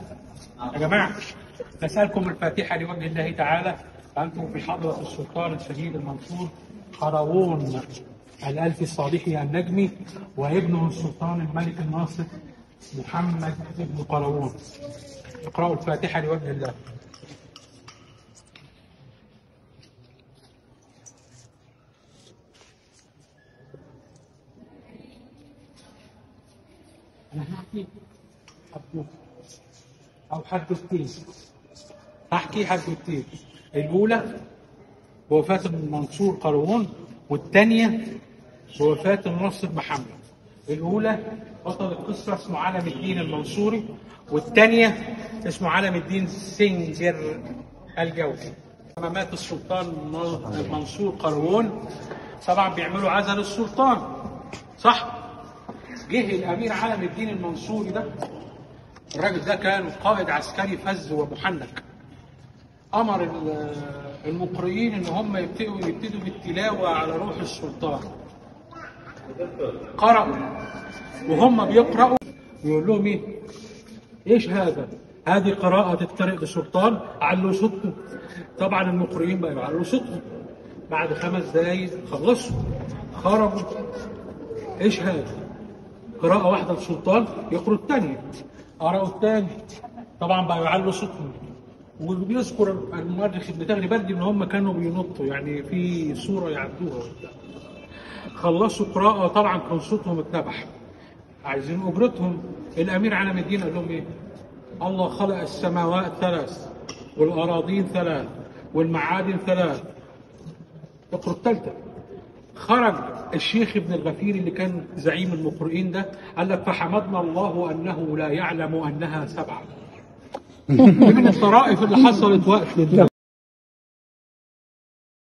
يا جماعة نسألكم الفاتحة لوجه الله تعالى أنتم في حضرة السلطان الشهيد المنصور قراوون الألف الصالحي النجمي وابنه السلطان الملك الناصر محمد بن قراوون اقرأوا الفاتحة لوجه الله أنا هحكي حدوث أو حدوثتين هحكي حدوثتين الأولى بوفاة المنصور قارون والثانية بوفاة الناصر محمد الأولى بطل القصة اسمه علم الدين المنصوري والثانية اسمه علم الدين سنجر الجوزي لما مات السلطان المنصور قارون طبعا بيعملوا عزل السلطان صح؟ جه الامير علم الدين المنصوري ده الراجل ده كان قائد عسكري فز ومحنك امر ال- المقرئين ان هم يبتدوا يبتدوا بالتلاوه على روح السلطان قرأوا وهم بيقرأوا يقول لهم ايه؟ ايش هذا؟ هذه قراءة تقترئ للسلطان علوا صوتكم طبعا المقرئين بقى يعلوا صوتهم بعد خمس دقايق خلصوا خرجوا ايش هذا؟ قراءة واحدة للسلطان يقرأ الثانية قرأوا الثاني طبعا بقى يعلوا صوتهم وبيذكر المؤرخ ابن تغري بردي ان هم كانوا بينطوا يعني في صورة يعدوها وبتاع. خلصوا قراءة طبعا كان صوتهم اتنبح عايزين اجرتهم الامير علم الدين قال لهم ايه؟ الله خلق السماوات ثلاث والاراضين ثلاث والمعادن ثلاث اقرأ الثالثة خرج الشيخ ابن الغفير اللي كان زعيم المقرئين ده قال لك فحمدنا الله انه لا يعلم انها سبعه دي من الطرائف اللي حصلت وقت